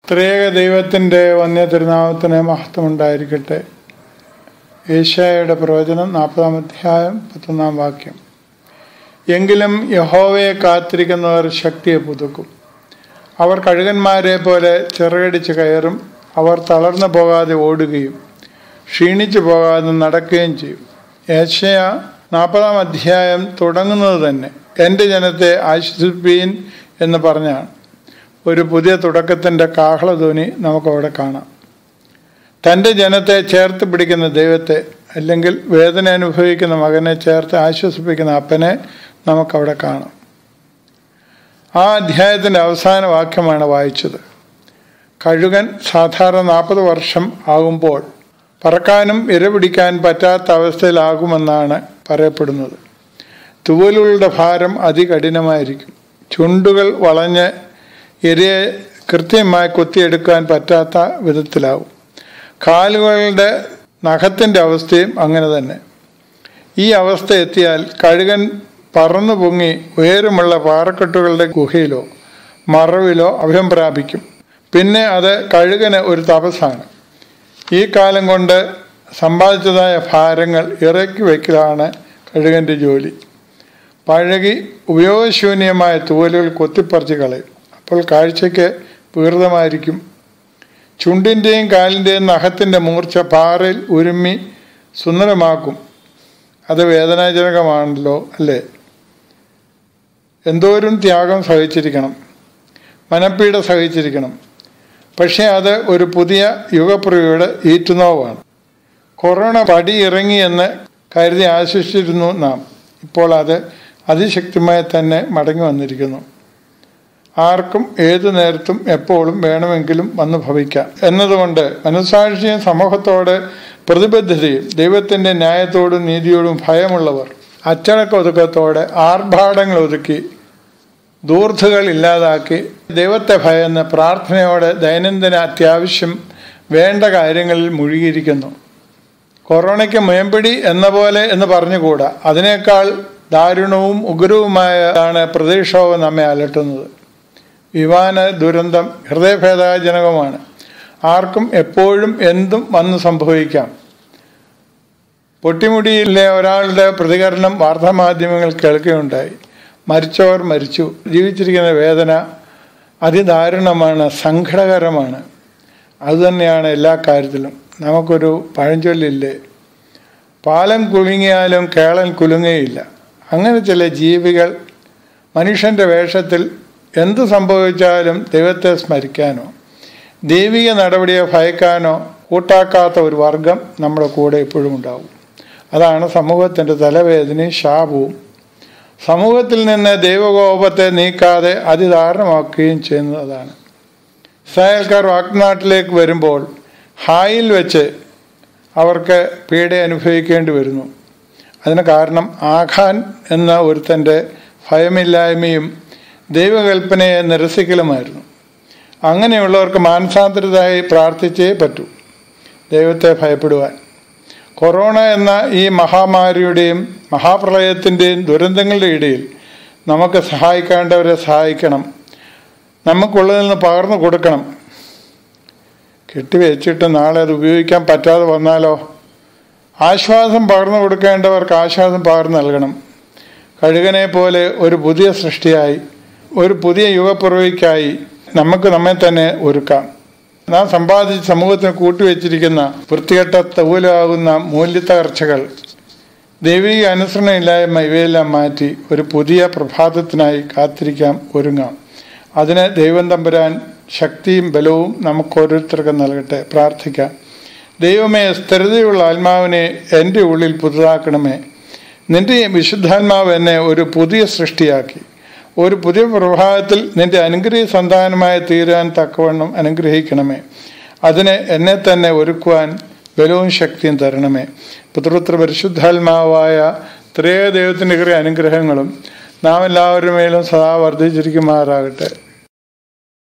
ത്രിയേക ദൈവത്തിൻ്റെ വന്യ തിരുനാമത്തിന് മഹത്വം ഉണ്ടായിരിക്കട്ടെ ഏഷ്യായുടെ പ്രവചനം നാൽപ്പതാം അധ്യായം പത്തൊന്നാം വാക്യം എങ്കിലും യഹോവയെ കാത്തിരിക്കുന്നവർ ശക്തിയെ പുതുക്കും അവർ കഴുകന്മാരെ പോലെ ചിറകടിച്ച് കയറും അവർ തളർന്നു പോകാതെ ഓടുകയും ക്ഷീണിച്ചു പോകാതെ നടക്കുകയും ചെയ്യും ഏഷ്യ നാൽപ്പതാം അധ്യായം തുടങ്ങുന്നത് തന്നെ എൻ്റെ ജനത്തെ ആശ്വസിപ്പീൻ എന്ന് പറഞ്ഞാണ് ഒരു പുതിയ തുടക്കത്തിൻ്റെ കാഹളധ്വനി നമുക്കവിടെ കാണാം തൻ്റെ ജനത്തെ ചേർത്ത് പിടിക്കുന്ന ദൈവത്തെ അല്ലെങ്കിൽ വേദന അനുഭവിക്കുന്ന മകനെ ചേർത്ത് ആശ്വസിപ്പിക്കുന്ന അപ്പനെ നമുക്കവിടെ കാണാം ആ അധ്യായത്തിൻ്റെ അവസാന വാക്യമാണ് വായിച്ചത് കഴുകൻ സാധാരണ നാൽപ്പത് വർഷം ആകുമ്പോൾ പറക്കാനും ഇരപിടിക്കാൻ പറ്റാത്ത അവസ്ഥയിലാകുമെന്നാണ് പറയപ്പെടുന്നത് തുവലുകളുടെ ഭാരം അതികഠിനമായിരിക്കും ചുണ്ടുകൾ വളഞ്ഞ് ഇരയെ കൃത്യമായി കൊത്തിയെടുക്കാൻ പറ്റാത്ത വിധത്തിലാവും കാലുകളുടെ നഖത്തിൻ്റെ അവസ്ഥയും അങ്ങനെ തന്നെ ഈ അവസ്ഥ എത്തിയാൽ കഴുകൻ പറന്നു പൊങ്ങി ഉയരമുള്ള പാറക്കെട്ടുകളുടെ ഗുഹയിലോ മറവിലോ അഭയം പ്രാപിക്കും പിന്നെ അത് കഴുകന് ഒരു തപസ്സാണ് ഈ കാലം കൊണ്ട് സമ്പാദിച്ചതായ ഭാരങ്ങൾ ഇറക്കി വയ്ക്കലാണ് കഴുകൻ്റെ ജോലി പഴകി ഉപയോഗശൂന്യമായ തൂവലുകൾ കൊത്തിപ്പറിച്ച് കളയും അപ്പോൾ കാഴ്ചയ്ക്ക് വികൃതമായിരിക്കും ചുണ്ടിൻ്റെയും കാലിൻ്റെയും നഖത്തിൻ്റെ മൂർച്ച പാറയിൽ ഉരുമ്മി സുന്ദരമാക്കും അത് വേദനാജനകമാണല്ലോ അല്ലേ എന്തോരും ത്യാഗം സഹിച്ചിരിക്കണം മനപ്പീഡ സഹിച്ചിരിക്കണം പക്ഷേ അത് ഒരു പുതിയ യുഗപ്രയുടെ ഈറ്റുനോവാണ് കൊറോണ പടി ഇറങ്ങിയെന്ന് കരുതി ആശ്വസിച്ചിരുന്നു നാം ഇപ്പോൾ അത് അതിശക്തിമായി തന്നെ മടങ്ങി വന്നിരിക്കുന്നു ആർക്കും ഏതു നേരത്തും എപ്പോഴും വേണമെങ്കിലും വന്നു ഭവിക്കാം എന്നതുകൊണ്ട് മനസാക്ഷിയും സമൂഹത്തോട് പ്രതിബദ്ധതയും ദൈവത്തിൻ്റെ ന്യായത്തോടും നീതിയോടും ഭയമുള്ളവർ അച്ചടക്ക ഒതുക്കത്തോടെ ആർഭാടങ്ങൾ ഒതുക്കി ദൂർത്തുകൾ ഇല്ലാതാക്കി ദൈവത്തെ ഭയന്ന് പ്രാർത്ഥനയോടെ ദൈനംദിന അത്യാവശ്യം വേണ്ട കാര്യങ്ങളിൽ മുഴുകിയിരിക്കുന്നു കൊറോണയ്ക്ക് മേമ്പടി എന്ന പോലെ എന്ന് പറഞ്ഞുകൂടാ അതിനേക്കാൾ ദാരുണവും ഉഗ്രവുമായാണ് പ്രതീക്ഷവും നമ്മെ അലട്ടുന്നത് വിമാന ദുരന്തം ഹൃദയഭേദാജനകമാണ് ആർക്കും എപ്പോഴും എന്തും വന്ന് സംഭവിക്കാം പൊട്ടിമുടിയിലെ ഒരാളുടെ പ്രതികരണം വാർത്താമാധ്യമങ്ങൾ കേൾക്കുകയുണ്ടായി മരിച്ചവർ മരിച്ചു ജീവിച്ചിരിക്കുന്ന വേദന അതിദാരുണമാണ് സങ്കടകരമാണ് അതുതന്നെയാണ് എല്ലാ കാര്യത്തിലും നമുക്കൊരു പഴഞ്ചൊല്ലില്ലേ പാലം കുലുങ്ങിയാലും കേളൻ കുലുങ്ങയില്ല അങ്ങനെ ചില ജീവികൾ മനുഷ്യൻ്റെ വേഷത്തിൽ എന്ത് സംഭവിച്ചാലും ദൈവത്തെ സ്മരിക്കാനോ ദൈവിക നടപടിയെ ഭയക്കാനോ കൂട്ടാക്കാത്ത ഒരു വർഗം നമ്മുടെ കൂടെ എപ്പോഴും ഉണ്ടാവും അതാണ് സമൂഹത്തിൻ്റെ തലവേദനയും ശാപവും സമൂഹത്തിൽ നിന്ന് ദൈവകോപത്തെ നീക്കാതെ അതിദാരുണമാക്കുകയും ചെയ്യുന്നതാണ് ഇസ്രായേൽക്കാർ വാക്നാട്ടിലേക്ക് വരുമ്പോൾ ഹായിൽ വെച്ച് അവർക്ക് പീഡ അനുഭവിക്കേണ്ടി വരുന്നു അതിന് കാരണം ആഖാൻ എന്ന ഒരുത്തൻ്റെ ഭയമില്ലായ്മയും ദൈവകൽപ്പനയെ നിരസിക്കലുമായിരുന്നു അങ്ങനെയുള്ളവർക്ക് മാനസാന്തരതായി പ്രാർത്ഥിച്ചേ പറ്റൂ ദൈവത്തെ ഭയപ്പെടുവാൻ കൊറോണ എന്ന ഈ മഹാമാരിയുടെയും മഹാപ്രളയത്തിൻ്റെയും ദുരന്തങ്ങളുടെ ഇടയിൽ നമുക്ക് സഹായിക്കേണ്ടവരെ സഹായിക്കണം നമുക്കുള്ളതിൽ നിന്ന് പകർന്നു കൊടുക്കണം കെട്ടിവെച്ചിട്ട് നാളെ അത് ഉപയോഗിക്കാൻ പറ്റാതെ വന്നാലോ ആശ്വാസം പകർന്നു കൊടുക്കേണ്ടവർക്ക് ആശ്വാസം പകർന്നു നൽകണം കഴുകനെ പോലെ ഒരു പുതിയ സൃഷ്ടിയായി ഒരു പുതിയ യുഗപ്പുറവിക്കായി നമുക്ക് നമ്മെ തന്നെ ഒരുക്കാം നാം സമ്പാദിച്ച് സമൂഹത്തിന് കൂട്ടിവെച്ചിരിക്കുന്ന വൃത്തികെട്ട തൂലാകുന്ന മൂല്യത്തകർച്ചകൾ ദൈവിക അനുസരണമില്ലായ്മ ഇവയെല്ലാം മാറ്റി ഒരു പുതിയ പ്രഭാതത്തിനായി കാത്തിരിക്കാം ഒരുങ്ങാം അതിന് ദൈവം തമ്പുരാൻ ശക്തിയും ബലവും നമുക്ക് ഓരോരുത്തർക്കും നൽകട്ടെ പ്രാർത്ഥിക്കാം ദൈവമേ സ്ഥിരതയുള്ള ആത്മാവിനെ എൻ്റെ ഉള്ളിൽ പുതുതാക്കണമേ നിന്റെ വിശുദ്ധാത്മാവ് എന്നെ ഒരു പുതിയ സൃഷ്ടിയാക്കി ഒരു പുതിയ പ്രഭാതത്തിൽ നിന്റെ അനുഗ്രഹീയ സന്താനമായി തീരാൻ തക്കവണ്ണം അനുഗ്രഹിക്കണമേ അതിന് എന്നെ തന്നെ ഒരുക്കുവാൻ ബലവും ശക്തിയും തരണമേ പുത്രപുത്ര പരിശുദ്ധാത്മാവായ ത്രേയ ദൈവത്തിൻ്റെ കുറേ അനുഗ്രഹങ്ങളും നാം എല്ലാവരുടെ മേലും സദാ വർദ്ധിച്ചിരിക്കുമാറാകട്ടെ